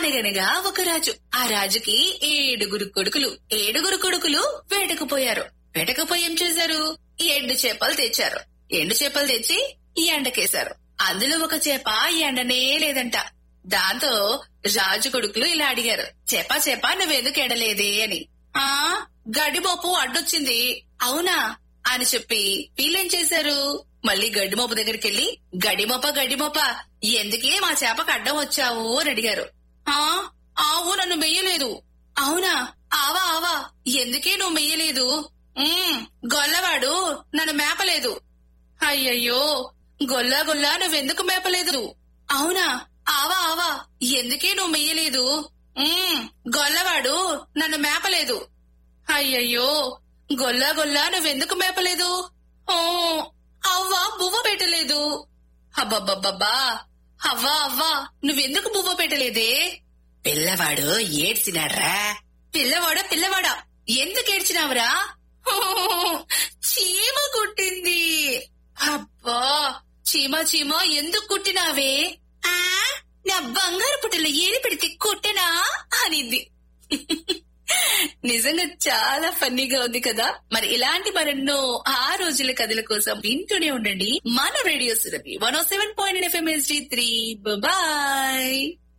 అనగనగా ఒక రాజు ఆ రాజుకి ఏడుగురు కొడుకులు ఏడుగురు కొడుకులు వేటకుపోయారు వేటకుపోయి ఏం చేశారు ఎండు చేపలు తెచ్చారు ఎండు చేపలు తెచ్చి ఈ ఎండకేశారు అందులో ఒక చేప ఎండనే లేదంట దాంతో రాజు కొడుకులు ఇలా అడిగారు చేప చేప నువ్వెందుకు ఎండలేదే అని ఆ గడ్డిమోపు అడ్డొచ్చింది అవునా అని చెప్పి వీళ్ళేం చేశారు మళ్ళీ గడ్డిమోప దగ్గరికి వెళ్లి గడ్డిమోప గడ్డిమోప ఎందుకే మా చేపకు అడ్డం వచ్చావు అని అడిగారు ఆ ఆవు నన్ను మెయ్యలేదు అవునా ఆవా ఆవా ఎందుకే నువ్వు మెయ్యలేదు "ఉమ్, గొల్లవాడు నన్ను మేపలేదు అయ్యయ్యో గొల్లా గొల్లా నువ్వెందుకు మేపలేదు అవునా ఆవా ఆవా ఎందుకే నువ్వు మెయ్యలేదు "ఉమ్, గొల్లవాడు నన్ను మేపలేదు అయ్యయ్యో గొల్లా గొల్లా నువ్వెందుకు మేపలేదు ఓ అవ్వ బువ్వ పెట్టలేదు అబ్బబ్బబ్బబ్బా అవ్వా అవ్వా నువ్వెందుకు బువ్వ పెట్టలేదే పిల్లవాడు ఏడ్చినాడ్రా పిల్లవాడా పిల్లవాడా ఎందుకు ఏడ్చినావురా "ఓ, చీమ కుట్టింది అబ్బా చీమ చీమ ఎందుకు కుట్టినావే ఆ నా బంగారు పుట్టలో ఏరి పెడితే కుట్టనా అనింది నిజంగా చాలా ఫన్నీగా ఉంది కదా మరి ఇలాంటి మరెన్నో ఆ రోజుల కథల కోసం వింటూనే ఉండండి మన radio Surabhi one O seven point FM three bye